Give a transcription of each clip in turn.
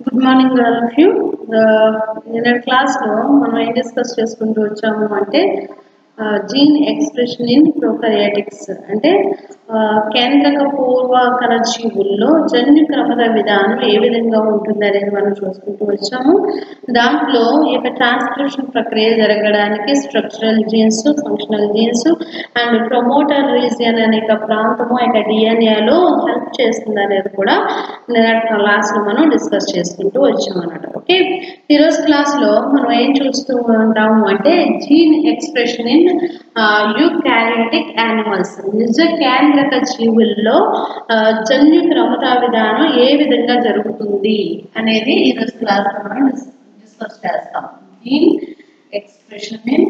good morning all of you నిన్న క్లాస్లో మనం ఏం డిస్కస్ చేసుకుంటూ వచ్చాము అంటే జీన్ ఎక్స్ప్రెషన్ ఇన్ ప్రోకరియాటిక్స్ అంటే ఆ, కేంద్రక పూర్వ కణజీవుల్లో జన్యు క్రమద విధానం ఏ విధంగా ఉంటుంది అనేది మనం చూసుకుంటూ వచ్చాము దాంట్లో ఈ యొక్క ట్రాన్స్క్రిప్షన్ ప్రక్రియ జరగడానికి structural genes functional genes and promoter region అనే యొక్క ప్రాంతము యొక్క డిఎన్ఏలో హెల్ప్ చేస్తుంది అనేది కూడా క్లాస్లో మనం డిస్కస్ చేసుకుంటూ వచ్చాం అన్నమాట ఓకే ఈరోజు క్లాస్లో మనం ఏం చూస్తూ ఉంటాము అంటే gene expression in eukaryotic animals నిజ కేంద్రక జీవుల్లో ఆ, జన్యు క్రమత విధానం ఏ విధంగా జరుగుతుంది అనేది ఈరోజు క్లాస్లో మనం డిస్కస్ చేస్తాం gene expression in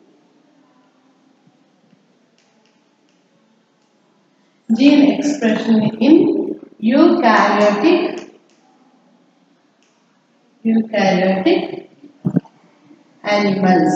gene expression in eukaryotic eukaryotic animals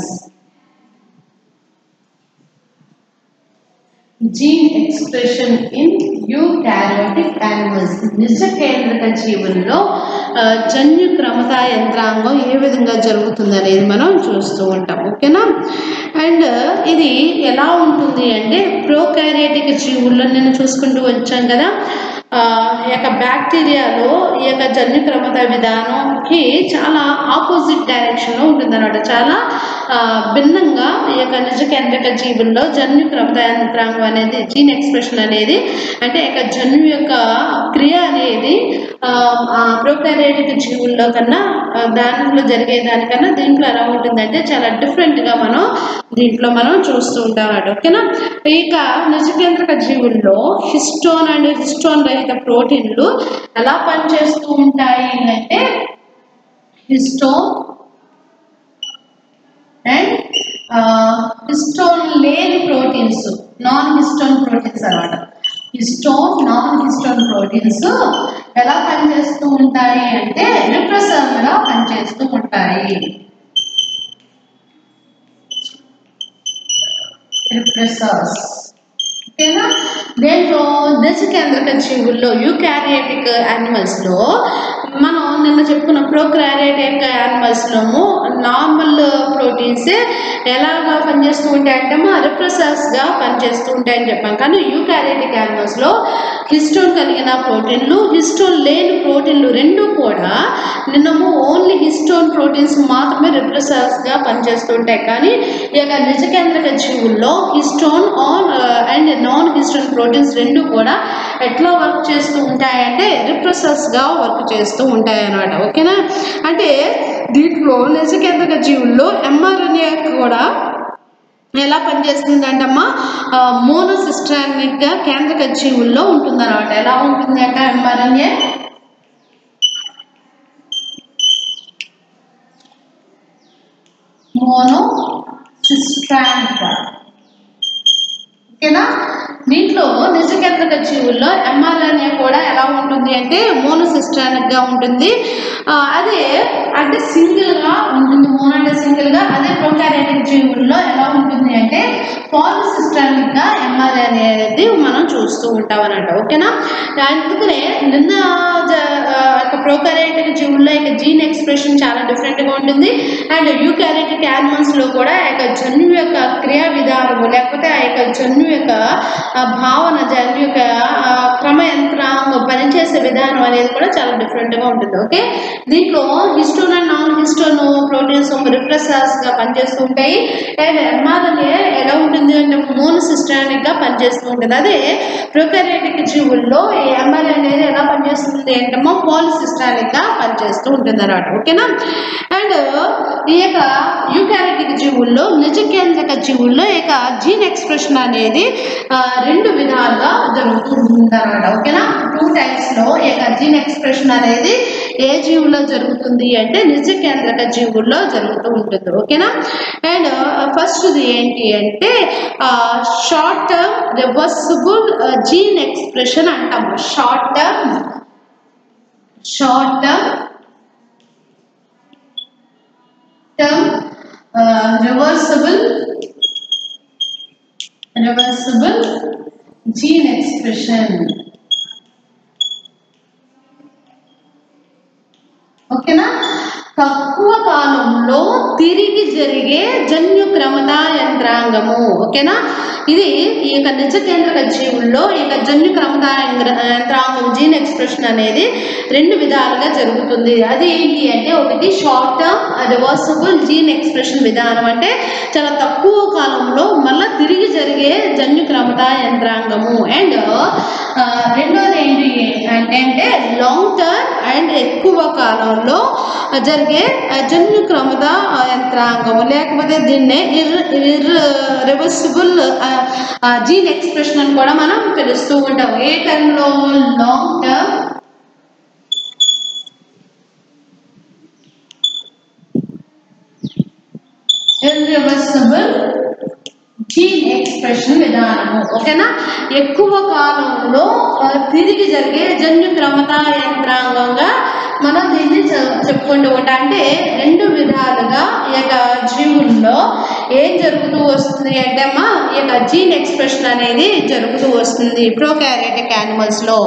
gene expression in eukaryotic animals నిజ కేంద్రక జీవుల్లో ఆ, జన్యు క్రమత యంత్రాంగం ఏ విధంగా జరుగుతుంది అనేది మనం చూస్తూ ఉంటాం ఓకేనా అండ్ ఇది ఎలా ఉంటుంది అంటే ప్రోకారియోటిక్ జీవుల్లో నేను చూసుకుంటూ వచ్చాం కదా ఆ, ఈ యొక్క బ్యాక్టీరియాలో ఈ యొక్క జన్యు క్రమత విధానంకి చాలా ఆపోజిట్ డైరెక్షన్లో ఉంటుందన్నమాట చాలా ఆ, భిన్నంగా ఈ యొక్క నిజ కేంద్రక జీవుల్లో జన్యు క్రమత యంత్రాంగం అనేది జీన్ ఎక్స్ప్రెషన్ అనేది అంటే ఈ యొక్క జన్యు యొక్క క్రియ అనేది ప్రోకారియోటిక్ జీవుల్లో కన్నా ఆ, దాంట్లో జరిగే దానికన్నా దీంట్లో ఎలా ఉంటుందంటే చాలా డిఫరెంట్గా మనం దీంట్లో మనం చూస్తూ ఉంటాం అన్నమాట ఓకేనా ఇక నిజకేంద్రక జీవుల్లో హిస్టోన్ అండ్ హిస్టోన్ రహిత ప్రోటీన్లు ఎలా పనిచేస్తూ ఉంటాయి అంటే హిస్టోన్ అండ్ హిస్టోన్ లేని ప్రోటీన్స్ నాన్ హిస్టోన్ ప్రోటీన్స్ అన్నమాట హిస్టోన్ నాన్ హిస్టోన్ ప్రోటీన్స్ ఎలా పనిచేస్తూ ఉంటాయి అంటే రిప్రెసర్గా పనిచేస్తూ ఉంటాయి రిప్రెసర్స్ ఓకేనా దేంట్లో దశ కేంద్రక జీవుల్లో యూకారియోటిక్ యానిమల్స్లో మనం నిన్న చెప్పుకున్న ప్రోక్రారియోటిక్ యానిమల్స్లోము నార్మల్ ప్రోటీన్స్ ఎలాగా పనిచేస్తూ ఉంటాయి అంటే మా రిప్రెసర్స్గా పనిచేస్తూ ఉంటాయని చెప్పాం కానీ యూకారియోటిక్ యానిమల్స్లో హిస్టోన్ కలిగిన ప్రోటీన్లు హిస్టోన్ లేని ప్రోటీన్లు రెండు కూడా నిన్నము ఓన్లీ హిస్టోన్ ప్రోటీన్స్ మాత్రమే రిప్రెసర్స్గా పనిచేస్తూ ఉంటాయి కానీ ఈ యొక్క నిజకేంద్రక జీవుల్లో histone on and non histone proteins రెండు కూడా ఎట్లా వర్క్ చేస్తూ ఉంటాయంటే రిప్రెసర్స్గా వర్క్ చేస్తూ ఉంటాయి అన్నమాట ఓకేనా అంటే దీంట్లో నిజకేంద్రక జీవుల్లో ఎంఆర్ఎన్ఏ కూడా ఎలా పనిచేస్తుంది అంటమ్మా మోనోసిస్ట్రానిక్ కేంద్రక జీవుల్లో ఉంటుంది అనమాట ఎలా ఉంటుంది అంటే ఎంఆర్ఎన్ఏ మోనో సిస్ట్రానిక్ ఓకేనా దీంట్లో నిజకేంద్రక జీవుల్లో ఎంఆర్ఎన్ఏ కూడా ఎలా ఉంటుంది అంటే మోనోసిస్ట్రానిక్ గా ఉంటుంది ఆ, అదే అంటే సింగిల్ గా ఉంటుంది మోనో అంటే సింగిల్ గా అదే ప్రొకారియోటిక్ జీవుల్లో ఎలా ఉంటుంది అంటే పాలిసిస్ట్రానిక్ గా ఎంఆర్ఎన్ఏ అనేది మనం చూస్తూ ఉంటాం అన్నమాట ఓకేనా అందుకనే నిన్న ప్రొకారియోటిక్ జీవుల్లో ఇక జీన్ ఎక్స్ప్రెషన్ చాలా డిఫరెంట్ గా ఉంటుంది అండ్ యూకారియోటిక్ యానిమల్స్ లో కూడా ఆ యొక్క జన్యు యొక్క క్రియా విధానము లేకపోతే ఆ యొక్క జన్యు యొక్క ఆ, భావన జన్యు యొక్క ఆ, క్రమ యంత్రాంగం పనిచేసే విధానం అనేది కూడా చాలా డిఫరెంట్ గా ఉంటుంది ఓకే దీంట్లో histone and non histone proteins repressors గా పనిచేస్తూ ఉంటాయి అండ్ ఎంఆర్ఎన్ఏ ఎలా ఉంటుంది అంటే మోనోసిస్టానిక్ గా పనిచేస్తూ ఉంటుంది అదే ప్రొకారియోటిక్ జీవుల్లో ఈ ఎంఆర్ఎన్ఏ అనేది ఎలా పనిచేస్తుంది అంటే పాలిసిస్టానిక్ గా పనిచేస్తూ ఉంటుంది అనమాట ఓకేనా అండ్ ఈ యొక్క యూకారిటిక్ జీవుల్లో నిజ కేంద్రక జీవుల్లో ఈ యొక్క జీన్ ఎక్స్ప్రెషన్ అనేది ఆ, రెండు విధాలుగా జరుగుతుంది అనమాట ఓకేనా టూ టైప్స్ లో ఈ యొక్క జీన్ ఎక్స్ప్రెషన్ అనేది ఏ జీవుల్లో జరుగుతుంది అంటే నిజ కేంద్రక జీవుల్లో జరుగుతూ ఉంటుంది ఓకేనా అండ్ ఫస్ట్ది ఏంటి అంటే short term reversible gene expression అంటాము short term short term term reversible reversible gene expression ఓకేనా తక్కువ కాలంలో తిరిగి జరిగే జన్యుక్రమత యంత్రాంగము ఓకేనా ఇది ఈ యొక్క నిజ కేంద్రక జీవుల్లో ఈ యొక్క జన్యుక్రమత యంత్ర- యంత్రాంగం జీన్ ఎక్స్ప్రెషన్ అనేది రెండు విధాలుగా జరుగుతుంది అది ఏంటి అంటే ఒకటి short term reversible gene expression విధానం అంటే చాలా తక్కువ కాలంలో మళ్ళీ తిరిగి జరిగే జన్యుక్రమత యంత్రాంగము అండ్ రెండోది ఏంటి అంటే అంటే లాంగ్ టర్మ్ అండ్ ఎక్కువ కాలంలో జరిగే జన్యుక్రమత యంత్రాంగము లేకపోతే దీన్నే ఇర్ ఇర్ రివర్సిబుల్ జీన్ ఎక్స్ప్రెషన్ అని కూడా మనం పిలుస్తూ ఉంటాం ఏ టైంలో long term irreversible gene expression విధానము ఓకేనా ఎక్కువ కాలంలో ఆ, తిరిగి జరిగే జన్యుక్రమత యంత్రాంగంగా మనం దీన్ని చె- చెప్పుకుంటూ ఉంటాం అంటే రెండు విధాలుగా ఈ యొక్క జీవుల్లో ఏం జరుగుతూ వస్తుంది అంటే అమ్మా ఈ యొక్క జీన్ ఎక్స్ప్రెషన్ అనేది జరుగుతూ వస్తుంది ప్రోకారియోటిక్ యానిమల్స్లో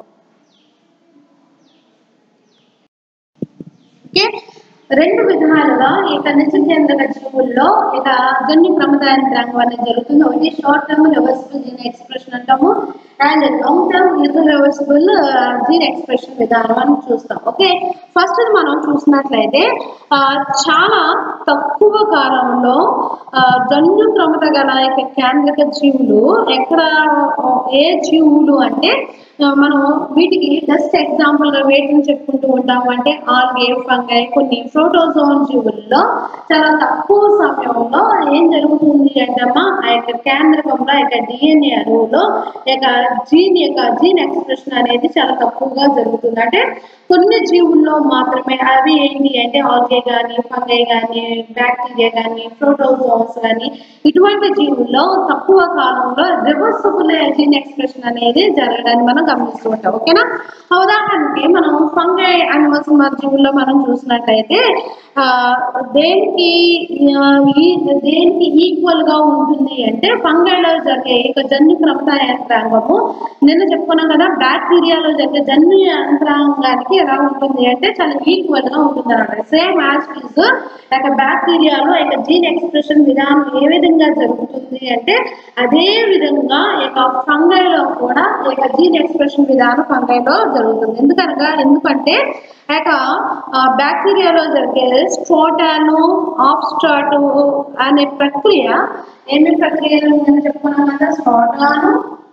ఓకే రెండు విధాలుగా ఇక నిజ కేంద్రక జీవుల్లో ఇక జన్యు ప్రమద యంత్రాంగం అనేది జరుగుతుంది ఒకటి short term reversible gene expression అంటాము and long term irreversible gene expression విధానం అని చూస్తాం ఓకే ఫస్ట్ మనం చూసినట్లయితే ఆ, చాలా తక్కువ కాలంలో ఆ, జన్యు క్రమత గల యొక్క కేంద్రక జీవులు ఎక్కడ ఆ, ఏ జీవులు అంటే ఆ, మనం వీటికి బెస్ట్ ఎగ్జాంపుల్ గా వేటిని చెప్పుకుంటూ ఉంటాము అంటే ఆల్గే ఫంగై కొన్ని ప్రోటోజోన్ జీవుల్లో చాలా తక్కువ సమయంలో ఏం జరుగుతుంది అంటే అమ్మా ఆ యొక్క కేంద్రకంలో ఆ యొక్క డిఎన్ఏ అణువులో ఈ యొక్క జీన్ యొక్క జీన్ ఎక్స్ప్రెషన్ అనేది చాలా తక్కువగా జరుగుతుంది అంటే కొన్ని జీవుల్లో మాత్రమే అవి ఏంటి అంటే ఆల్గే కానీ ఫంగై కానీ బ్యాక్టీరియా కానీ ప్రోటోజోన్స్ కానీ ఇటువంటి జీవుల్లో తక్కువ కాలంలో రివర్సబుల్ జీన్ ఎక్స్ప్రెషన్ అనేది జరగడాన్ని మనం గమనిస్తూ ఉంటాం ఓకేనా ఉదాహరణకి మనం ఫంగై అనిమల్స్ జీవుల్లో మనం చూసినట్లయితే ఆ, దేనికి ఆ, ఈ దేనికి ఈక్వల్ గా ఉంటుంది అంటే ఫంగైలో జరిగే ఇక జన్యు క్రమత యంత్రాంగము నిన్న చెప్పుకున్నాం కదా బ్యాక్టీరియాలో జరిగే జన్యు యంత్రాంగానికి ఎలా ఉంటుంది అంటే చాలా ఈక్వల్ గా ఉంటుంది అనమాట సేమ్ యాజ్ ఇస్ లైక్ బ్యాక్టీరియాలో ఇక జీన్ ఎక్స్ప్రెషన్ విధానం ఏ విధంగా జరుగుతుంది అంటే అదే విధంగా ఇక ఫంగైలో కూడా ఇక జీన్ ఎక్స్ప్రెషన్ విధానం ఫంగైలో జరుగుతుంది ఎందుకనగా ఎందుకంటే ఇక బ్యాక్టీరియాలో జరిగే స్ట్రోటాను ఆఫ్ స్టాటు అనే ప్రక్రియ ఏమి ప్రక్రియ అని చెప్పుకున్నాం కదా స్ట్రోటాను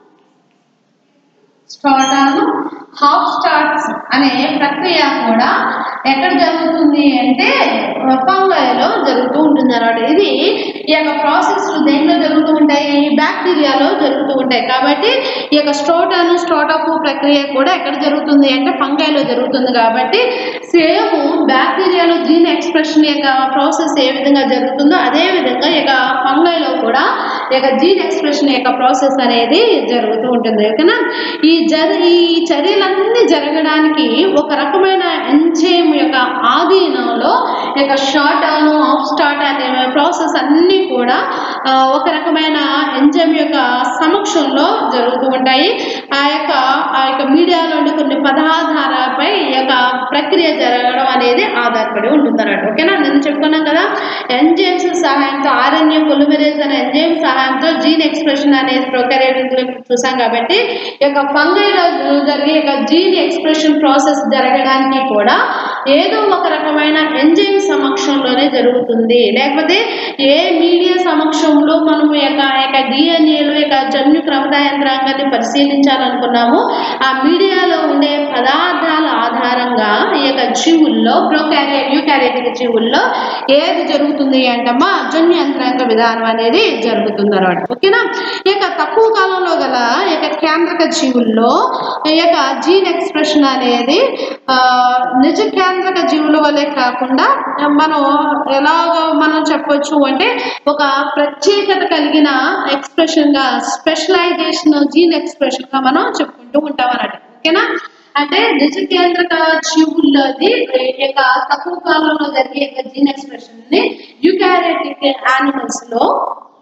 స్టార్టాను హాఫ్ స్టార్ట్స్ అనే ప్రక్రియ కూడా ఎక్కడ జరుగుతుంది అంటే ఫంగైలో జరుగుతూ ఉంటుంది అన్నమాట ఇది ఈ యొక్క ప్రాసెస్లు దేంట్లో జరుగుతూ ఉంటాయి బ్యాక్టీరియాలో జరుగుతూ ఉంటాయి కాబట్టి ఈ యొక్క స్ట్రోటాను స్ట్రోటాఫ్ ప్రక్రియ కూడా ఎక్కడ జరుగుతుంది అంటే ఫంగైలో జరుగుతుంది కాబట్టి సేమ్ బ్యాక్టీరియాలో జీన్ ఎక్స్ప్రెషన్ యొక్క ప్రాసెస్ ఏ విధంగా జరుగుతుందో అదే విధంగా ఇక ఫంగైలో కూడా ఈ యొక్క జీన్ ఎక్స్ప్రెషన్ యొక్క ప్రాసెస్ అనేది జరుగుతూ ఉంటుంది ఓకేనా ఈ జర ఈ చర్యలన్నీ జరగడానికి ఒక రకమైన ఎంజైమ్ యొక్క ఆధీనంలో ఈ యొక్క షార్ట్ డౌన్ ఆఫ్ స్టార్ట్ అనే ప్రాసెస్ అన్నీ కూడా ఆ, ఒక రకమైన ఎంజైమ్ యొక్క సమక్షంలో జరుగుతూ ఉంటాయి ఆ యొక్క ఆ యొక్క మీడియాలోని కొన్ని పదార్థాలపై ఈ యొక్క ప్రక్రియ జరగడం అనేది ఆధారపడి ఉంటుంది అన్నట్టు ఓకేనా నేను చెప్పుకున్నాం కదా ఎంజైమ్స్ సహాయంతో ఆర్ఎన్ఏ పొలిమరేజ్ అనే ఎంజైమ్ సహాయంతో జీన్ ఎక్స్ప్రెషన్ అనేది ప్రొకారియోట్లో చూసాం కాబట్టి ఈ యొక్క ఫంగైలో జరిగే యొక్క జీన్ ఎక్స్ప్రెషన్ ప్రాసెస్ జరగడానికి కూడా ఏదో ఒక రకమైన ఎంజైమ్ సమక్షంలోనే జరుగుతుంది లేకపోతే ఏ మీడియా సమక్షంలో మనం ఈ యొక్క ఈ యొక్క డిఎన్ఏలో యొక్క జన్యు క్రమత యంత్రాంగాన్ని పరిశీలించాలనుకున్నాము ఆ మీడియాలో ఉండే పదార్థాల ఆధారంగా ఈ యొక్క జీవుల్లో ప్రోకారియా యూకారియోటిక్ జీవుల్లో ఏది జరుగుతుంది అంటమ్మా జన్యు యంత్రాంగ విధానం అనేది జరుగుతుంది అనమాట ఓకేనా ఈ యొక్క తక్కువ కాలంలో గల ఈ యొక్క కేంద్రక జీవుల్లో ఈ యొక్క జీన్ ఎక్స్ప్రెషన్ అనేది ఆ, నిజ కేంద్రక జీవుల వల్లే కాకుండా మనం ఎలాగ మనం చెప్పొచ్చు అంటే ఒక ప్రత్యేకత కలిగిన ఎక్స్ప్రెషన్ గా స్పెషలైజేషన్ జీన్ ఎక్స్ప్రెషన్ గా మనం చెప్పుకుంటూ ఉంటాం అన్నట్టు ఓకేనా అంటే నిజ కేంద్రక జీవుల్లోది ఈ యొక్క తక్కువ కాలంలో జరిగే యొక్క జీన్ ఎక్స్ప్రెషన్ ని యూకారియోటిక్ యానిమల్స్ లో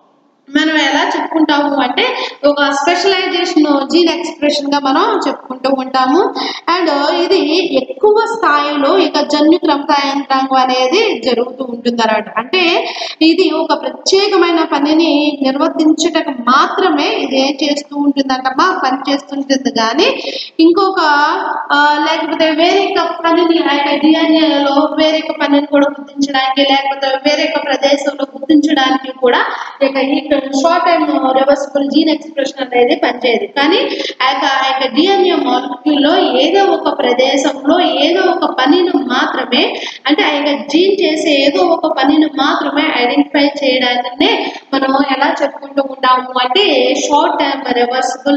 మనం ఎలా చెప్పుకుంటాము అంటే ఒక స్పెషలైజేషన్ జీన్ ఎక్స్ప్రెషన్ గా మనం చెప్పుకుంటూ ఉంటాము అండ్ ఇది ఎక్కువ స్థాయిలో ఇక జన్యు క్రమత యంత్రాంగం అనేది జరుగుతూ ఉంటుంది అన్నమాట అంటే ఇది ఒక ప్రత్యేకమైన పనిని నిర్వర్తించటకు మాత్రమే ఇది ఏం చేస్తూ ఉంటుందంటమ్మా పని చేస్తుంటుంది కానీ ఇంకొక ఆ, లేకపోతే వేరే ఒక పనిని ఆ యొక్క డిఎన్ఏలో వేరే ఒక పనిని కూడా గుర్తించడానికి లేకపోతే వేరే ఒక ప్రదేశంలో గుర్తించడానికి కూడా ఇక ఈ short time reversible gene expression అనేది పనిచేయదు కానీ ఆ యొక్క ఆ యొక్క డిఎన్ఏ మాలిక్యూల్లో ఏదో ఒక ప్రదేశంలో ఏదో ఒక పనిని మాత్రమే అంటే ఆ యొక్క జీన్ చేసే ఏదో ఒక పనిని మాత్రమే ఐడెంటిఫై చేయడాన్ని మనం ఎలా చెప్పుకుంటూ ఉంటాము అంటే short time reversible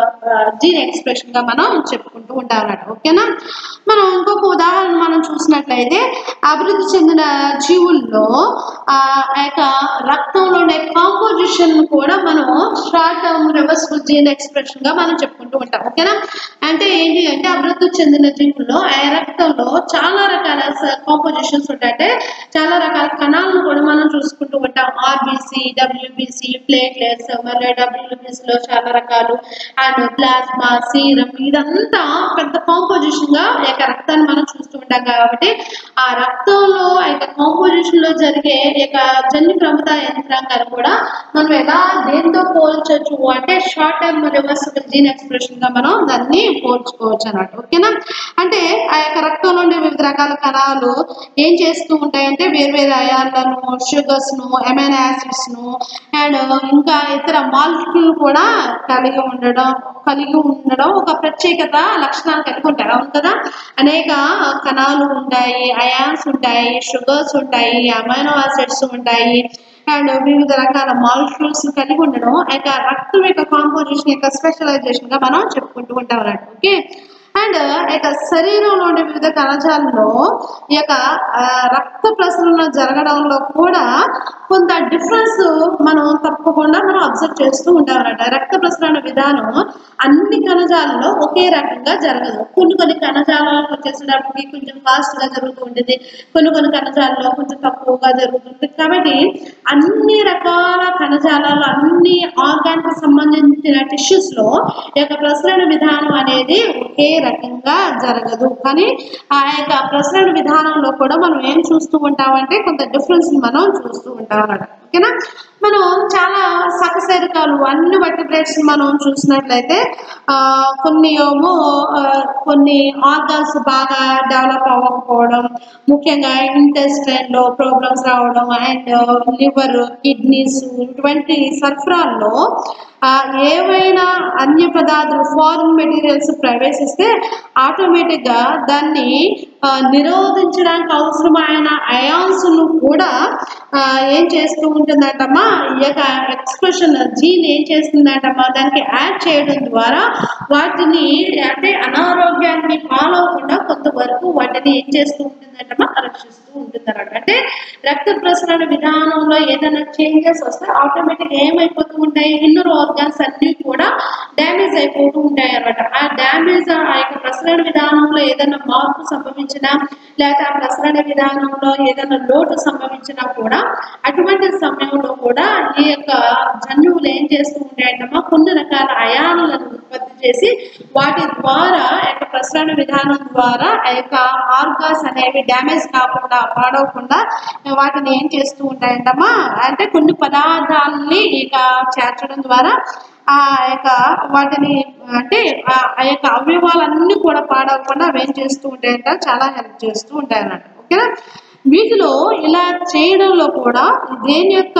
gene expression గా మనం చెప్పుకుంటూ ఉంటాం అన్నమాట ఓకేనా మనం ఇంకొక ఉదాహరణ మనం చూసినట్లయితే అభివృద్ధి చెందిన జీవుల్లో ఆ యొక్క రక్తంలో ఉండే కాంపోజిషన్ కూడా మనం short term reversible gene expression గా మనం చెప్పుకుంటూ ఉంటాం ఓకేనా అంటే ఏంటి అంటే అభివృద్ధి చెందిన జీవుల్లో ఆ రక్తంలో చాలా రకాల కాంపోజిషన్స్ ఉంటాయంటే చాలా రకాల కణాలను కూడా మనం చూసుకుంటూ ఉంటాం ఆర్బీసీ డబ్ల్యూబీసీ ప్లేట్లెట్స్ మరియు WBC లో చాలా రకాలు అండ్ ప్లాస్మా సీరం ఇదంతా పెద్ద కాంపోజిషన్ గా ఈ యొక్క రక్తాన్ని మనం చూస్తూ ఉంటాం కాబట్టి ఆ రక్తంలో ఆ యొక్క కాంపోజిషన్ లో జరిగే ఈ యొక్క జన్యు ప్రమత యంత్రాంగాలు కూడా మనం ఎలా దేంతో పోల్చొచ్చు అంటే short term reversible gene expression గా మనం దాన్ని పోల్చుకోవచ్చు అన్నమాట ఓకేనా అంటే ఆ యొక్క రక్తంలో ఉండే వివిధ రకాల కణాలు ఏం చేస్తూ ఉంటాయంటే వేర్వేరు అయాన్లను షుగర్స్ ను అమైనో యాసిడ్స్ ను అండ్ ఇంకా ఇతర మాలిక్యూల్ కూడా కలిగి ఉండడం కలిగి ఉండడం ఒక ప్రత్యేకత లక్షణాలు కలిగి ఉంటాయి అవును కదా అనేక కణాలు ఉంటాయి అయాన్స్ ఉంటాయి షుగర్స్ ఉంటాయి అమైనో యాసిడ్స్ ఉంటాయి అండ్ వివిధ రకాల మాలిక్యూల్స్ కలిగి ఉండడం ఆ యొక్క రక్తం యొక్క కాంపోజిషన్ యొక్క స్పెషలైజేషన్ గా మనం చెప్పుకుంటూ ఉంటాం అన్నట్టు ఓకే అండ్ ఇక శరీరంలో ఉండే వివిధ కణజాలలో ఈ యొక్క ఆ, రక్త ప్రసరణ జరగడంలో కూడా కొంత డిఫరెన్స్ మనం తప్పకుండా మనం అబ్జర్వ్ చేస్తూ ఉంటాం అన్నమాట రక్త ప్రసరణ విధానం అన్ని కణజాలలో ఒకే రకంగా జరగదు కొన్ని కొన్ని కణజాలాలకు వచ్చేసేటప్పటికి కొంచెం ఫాస్ట్ గా జరుగుతూ ఉంటుంది కొన్ని కొన్ని కణజాలలో కొంచెం తక్కువగా జరుగుతుంది కాబట్టి అన్ని రకాల కణజాలాలు అన్ని ఆర్గాన్ కి సంబంధించిన టిష్యూస్ లో ఈ యొక్క ప్రసరణ విధానం అనేది ఒకే రకంగా జరగదు కానీ ఆ యొక్క ప్రసరణ విధానంలో కూడా మనం ఏం చూస్తూ ఉంటామంటే కొంత డిఫరెన్స్ మనం చూస్తూ ఉంటాం అన్నమాట ఓకేనా మనం చాలా సకశరీకాలు అన్ని vertebrates ని మనం చూసినట్లయితే ఆ, కొన్ని ఏమో ఆ, కొన్ని ఆర్గాన్స్ బాగా డెవలప్ అవ్వకపోవడం ముఖ్యంగా intestine లో ప్రాబ్లమ్స్ రావడం అండ్ లివర్ కిడ్నీస్ ఇటువంటి సరఫరాల్లో ఆ, ఏవైనా అన్య పదార్థాలు ఫారిన్ మెటీరియల్స్ ప్రవేశిస్తే ఆటోమేటిక్ గా దాన్ని ఆ, నిరోధించడానికి అవసరమైన అయాన్స్ ను కూడా ఆ, ఏం చేస్తూ ఉంటుందంటమ్మా ఈ యొక్క ఎక్స్ప్రెషన్ జీన్ ఏం చేస్తుందంటమ్మా దానికి యాడ్ చేయడం ద్వారా వాటిని అంటే అనారోగ్యాన్ని పాలవకుండా కొంతవరకు వాటిని ఏం చేస్తూ ఉంటుందంటమ్మా రక్షిస్తూ ఉంటుంది అన్నమాట అంటే రక్త ప్రసరణ విధానంలో ఏదైనా చేంజెస్ వస్తే ఆటోమేటిక్ ఏమైపోతూ ఉంటాయి ఇన్నర్ ఆర్గాన్స్ అన్ని కూడా డ్యామేజ్ అయిపోతూ ఉంటాయి అన్నమాట ఆ డ్యామేజ్ ఆ యొక్క ప్రసరణ విధానంలో ఏదైనా మార్పు సంభవించినా లేకపోతే ఆ ప్రసరణ విధానంలో ఏదైనా లోటు సంభవించినా కూడా అటువంటి సమయంలో కూడా ఈ యొక్క జన్యువులు ఏం చేస్తూ ఉంటాయంటమ్మా కొన్ని రకాల అయానులను ఉత్పత్తి చేసి వాటి ద్వారా ఆ యొక్క ప్రసరణ విధానం ద్వారా ఆ యొక్క ఆర్గాన్స్ అనేవి డ్యామేజ్ కాకుండా పాడవకుండా వాటిని ఏం చేస్తూ ఉంటాయంటమ్మా అంటే కొన్ని పదార్థాలని ఇక చేర్చడం ద్వారా ఆ యొక్క వాటిని అంటే ఆ ఆ యొక్క అవయవాలన్నీ కూడా పాడవకుండా అవి ఏం చేస్తూ ఉంటాయంట చాలా హెల్ప్ చేస్తూ ఉంటాయి అన్నమాట ఓకేనా వీటిలో ఇలా చేయడంలో కూడా దేని యొక్క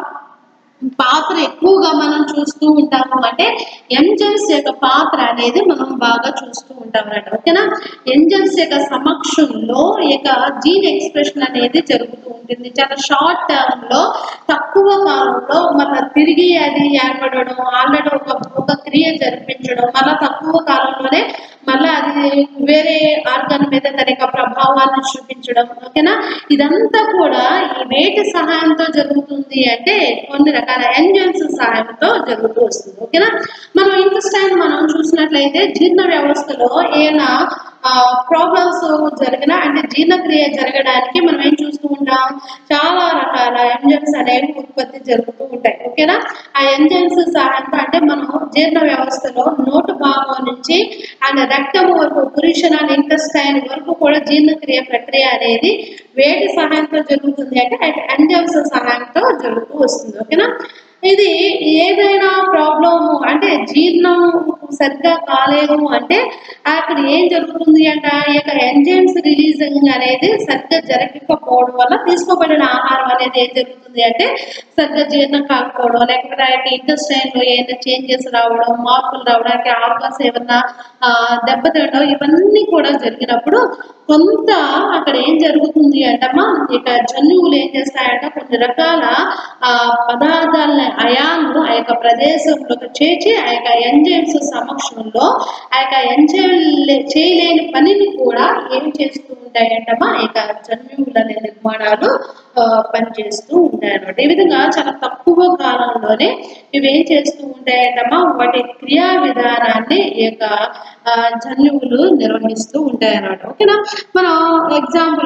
పాత్ర ఎక్కువగా మనం చూస్తూ ఉంటాము అంటే ఎంజమ్స్ యొక్క పాత్ర అనేది మనం బాగా చూస్తూ ఉంటాం అన్నమాట ఓకేనా ఎంజమ్స్ యొక్క సమక్షంలో ఈ యొక్క జీన్ ఎక్స్ప్రెషన్ అనేది జరుగుతూ ఉంటుంది చాలా షార్ట్ టర్మ్ లో తక్కువ కాలంలో మళ్ళీ తిరిగి అది ఏర్పడడం ఆల్రెడీ ఒక ఒక క్రియ జరిపించడం మళ్ళీ తక్కువ కాలంలోనే మళ్ళీ అది వేరే ఆర్గాన్ మీద తన యొక్క ప్రభావాన్ని చూపించడం ఓకేనా ఇదంతా కూడా ఈ వేటి సహాయంతో జరుగుతుంది అంటే కొన్ని రకాల ఎంజైమ్స్ సహాయంతో జరుగుతూ వస్తుంది ఓకేనా మనం ఇంటెస్టైన్ మనం చూసినట్లయితే జీర్ణ వ్యవస్థలో ఏమైనా ప్రాబ్లమ్స్ జరిగిన అంటే జీర్ణక్రియ జరగడానికి మనం ఏం చూస్తూ ఉంటాం చాలా రకాల ఎంజైమ్స్ అనేవి ఉత్పత్తి జరుగుతూ ఉంటాయి ఓకేనా ఆ ఎంజైమ్స్ సహాయంతో అంటే మనం జీర్ణ వ్యవస్థలో నోటు భాగం నుంచి అండ్ రక్తం వరకు పురుషణ ఇంటెస్టైన్ వరకు కూడా జీర్ణక్రియ ప్రక్రియ అనేది వేటి సహాయంతో జరుగుతుంది అంటే ఎంజైమ్స్ సహాయంతో జరుగుతూ వస్తుంది ఓకేనా ఇది ఏదైనా ప్రాబ్లము అంటే జీర్ణం సరిగ్గా కాలేదు అంటే అక్కడ ఏం జరుగుతుంది అంట ఈ యొక్క ఎంజైమ్స్ రిలీజింగ్ అనేది సరిగ్గా జరగకపోవడం వల్ల తీసుకోబడిన ఆహారం అనేది ఏం జరుగుతుంది అంటే సరిగ్గా జీర్ణం కాకపోవడం లేకపోతే ఆ యొక్క ఇంటెస్టైన్ లో ఏదైనా చేంజెస్ రావడం మార్పులు రావడానికి ఆర్గన్స్ ఏమన్నా ఆ, దెబ్బతినడం ఇవన్నీ కూడా జరిగినప్పుడు కొంత అక్కడ ఏం జరుగుతుంది అంటమ్మా ఇక జన్యువులు ఏం చేస్తాయంటే కొన్ని రకాల ఆ పదార్థాలని అయాన్లు ఆ యొక్క ప్రదేశంలోకి చేర్చి ఆ యొక్క ఎంజైమ్స్ సమక్షంలో ఆ యొక్క ఎంజైమ్ చేయలేని పనిని కూడా ఏం చేస్తూ ఉంటాయంటమ్మా ఆ యొక్క జన్యువులు అనే నిర్మాణాలు ఆ, పనిచేస్తూ ఉంటాయి అన్నమాట ఈ విధంగా చాలా తక్కువ కాలంలోనే ఇవి ఏం చేస్తూ ఉంటాయంటమ్మా వాటి క్రియా విధానాన్ని ఈ యొక్క ఆ, జన్యువులు నిర్వహిస్తూ ఉంటాయి అన్నమాట ఓకేనా మనం ఎగ్జాంపుల్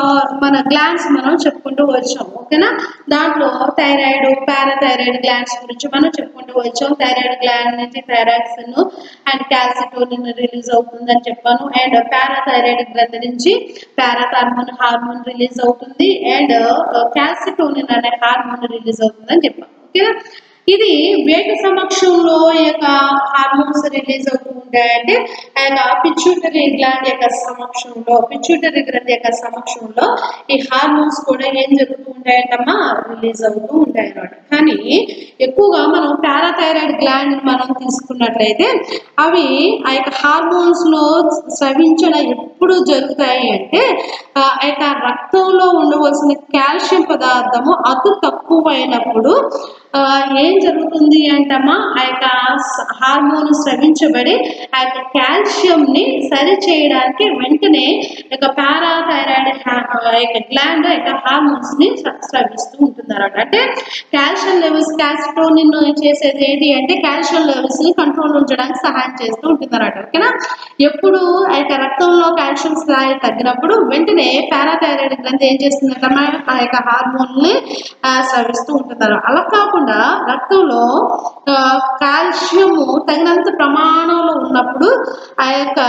మన గ్లాండ్స్ మనం చెప్పుకుంటూ వచ్చాం ఓకేనా దాంట్లో థైరాయిడ్ పారాథైరాయిడ్ గ్లాండ్స్ గురించి మనం చెప్పుకుంటూ వచ్చాం థైరాయిడ్ గ్లాండ్ నుంచి థైరాక్సిన్ అండ్ క్యాల్సిటోనిన్ రిలీజ్ అవుతుందని చెప్పాను అండ్ పారాథైరాయిడ్ గ్రంథి నుంచి పారాథార్మోన్ హార్మోన్ రిలీజ్ అవుతుంది అండ్ క్యాల్సిటోనిన్ అనే హార్మోన్ రిలీజ్ అవుతుందని చెప్పాను ఓకేనా ఇది వేటి సమక్షంలో ఈ యొక్క హార్మోన్స్ రిలీజ్ అవుతూ ఉంటాయంటే ఆ యొక్క పిచ్యూటరీ గ్లాండ్ యొక్క సమక్షంలో పిచ్యూటరీ గ్రంథి యొక్క సమక్షంలో ఈ హార్మోన్స్ కూడా ఏం జరుగుతూ ఉంటాయంటమ్మా రిలీజ్ అవుతూ ఉంటాయి అన్నమాట కానీ ఎక్కువగా మనం పారాథైరాయిడ్ గ్లాండ్ మనం తీసుకున్నట్లయితే అవి ఆ యొక్క హార్మోన్స్ లో స్రవించడం ఎప్పుడు జరుగుతాయి అంటే ఆ యొక్క రక్తంలో ఉండవలసిన కాల్షియం పదార్థము అతి తక్కువైనప్పుడు ఆ, ఏం జరుగుతుంది అంటమ్మా ఆ యొక్క స- హార్మోన్ స్రవించబడి ఆ యొక్క కాల్షియం ని సరి చేయడానికి వెంటనే ఈ యొక్క పారాథైరాయిడ్ ఆ యొక్క గ్లాండ్ ఆ యొక్క హార్మోన్స్ ని స్ర- స్రవిస్తూ ఉంటుంది అన్నమాట అంటే కాల్షియం లెవెల్స్ కాల్సిటోనిన్ చేసేది ఏంటి అంటే కాల్షియం లెవెల్స్ ని కంట్రోల్ ఉంచడానికి సహాయం చేస్తూ ఉంటుంది అన్నమాట ఓకేనా ఎప్పుడు ఆ యొక్క రక్తంలో కాల్షియం స్థాయి తగ్గినప్పుడు వెంటనే పారాథైరాయిడ్ గ్రంథి ఏం చేస్తుందంటే ఆ యొక్క హార్మోన్ ని ఆ, స్రవిస్తూ ఉంటున్నారు అలా కాకుండా రక్తంలో ఆ, కాల్షియము తగినంత ప్రమాణంలో ఉన్నప్పుడు ఆ యొక్క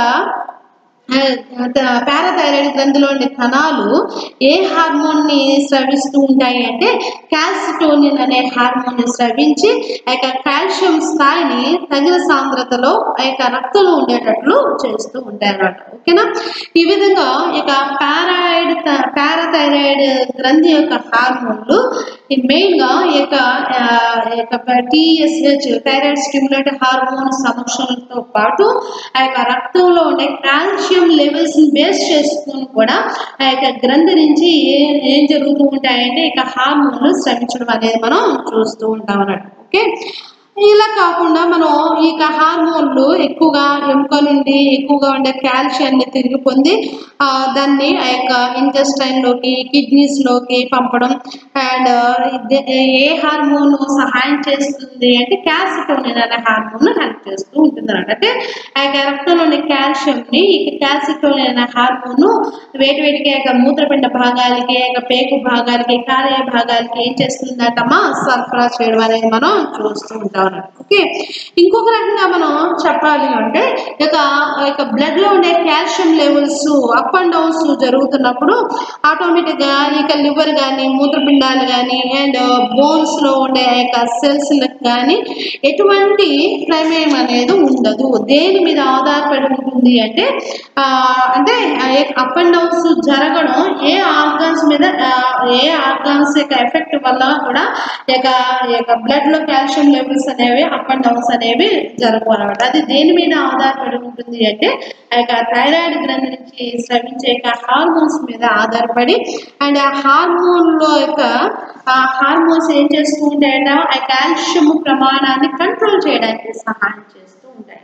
పారాథైరాయిడ్ గ్రంథిలోని కణాలు ఏ హార్మోన్ ని స్రవిస్తూ ఉంటాయి అంటే కాల్సిటోనిన్ అనే హార్మోన్ ని స్రవించి ఆ యొక్క కాల్షియం స్థాయిని తగిన సాంద్రతలో ఆ యొక్క రక్తంలో ఉండేటట్లు చేస్తూ ఉంటాయి అన్నమాట ఓకేనా ఈ విధంగా ఇక పారాయిడ్ పారాథైరాయిడ్ గ్రంథి యొక్క హార్మోన్లు ఈ మెయిన్ గా ఈ యొక్క ఆ, ఈ యొక్క టిఎస్హెచ్ థైరాయిడ్ స్టిమ్యులేట్ హార్మోన్ సమక్షంతో పాటు ఆ యొక్క రక్తంలో ఉండే కాల్షియం లెవెల్స్ ని బేస్ చేసుకుని కూడా ఆ యొక్క గ్రంథి నుంచి ఏ ఏం జరుగుతూ ఉంటాయంటే ఇక హార్మోన్లు స్రవించడం అనేది మనం చూస్తూ ఉంటాం అన్నట్టు ఓకే ఇలా కాకుండా మనం ఈ యొక్క హార్మోన్లు ఎక్కువగా ఎముక నుండి ఎక్కువగా ఉండే కాల్షియాన్ని తిరిగి పొంది ఆ, దాన్ని ఆ యొక్క intestine లోకి కిడ్నీస్ లోకి పంపడం అండ్ ఏ హార్మోన్ సహాయం చేస్తుంది అంటే క్యాల్సిటోనిన్ అనే హార్మోన్ హెల్ప్ చేస్తూ ఉంటుంది అన్నమాట అంటే ఆ యొక్క రక్తంలోని కాల్షియం ని ఈ క్యాల్సిటోనిన్ అనే హార్మోన్ వేటి వేటికి ఆ యొక్క మూత్రపిండ భాగాలకి ఆ యొక్క పేగు భాగాలకి కాలేయ భాగాలకి ఏం చేస్తుందటమ్మా సరఫరా చేయడం అనేది మనం చూస్తూ ఉంటాం అన్నమాట ఓకే ఇంకొక రకంగా మనం చెప్పాలి అంటే ఈ యొక్క ఈ యొక్క బ్లడ్ లో ఉండే calcium levels up and downs జరుగుతున్నప్పుడు ఆటోమేటిక్ గా ఈ యొక్క లివర్ కానీ మూత్రపిండాలు కానీ అండ్ బోన్స్ లో ఉండే ఆ యొక్క సెల్స్ కానీ ఎటువంటి ప్రమేయం అనేది ఉండదు దేని మీద ఆధారపడి ఉంటుంది అంటే ఆ, అంటే అప్ అండ్ డౌన్స్ జరగడం ఏ ఆర్గాన్స్ మీద ఆ, ఏ ఆర్గాన్స్ యొక్క ఎఫెక్ట్ వల్ల కూడా ఈ యొక్క ఈ యొక్క బ్లడ్ లో కాల్షియం లెవెల్స్ అనేవి అప్ అండ్ డౌన్స్ అనేవి జరగవు అనమాట అది దేని మీద ఆధారపడి ఉంటుంది అంటే ఆ యొక్క థైరాయిడ్ గ్రంథి నుంచి స్రవించే యొక్క హార్మోన్స్ మీద ఆధారపడి అండ్ ఆ హార్మోన్ లో యొక్క ఆ హార్మోన్స్ ఏం చేస్తూ ఉంటాయంటే ఆ కాల్షియం ప్రమాణాన్ని కంట్రోల్ చేయడానికి సహాయం చేస్తూ ఉంటాయి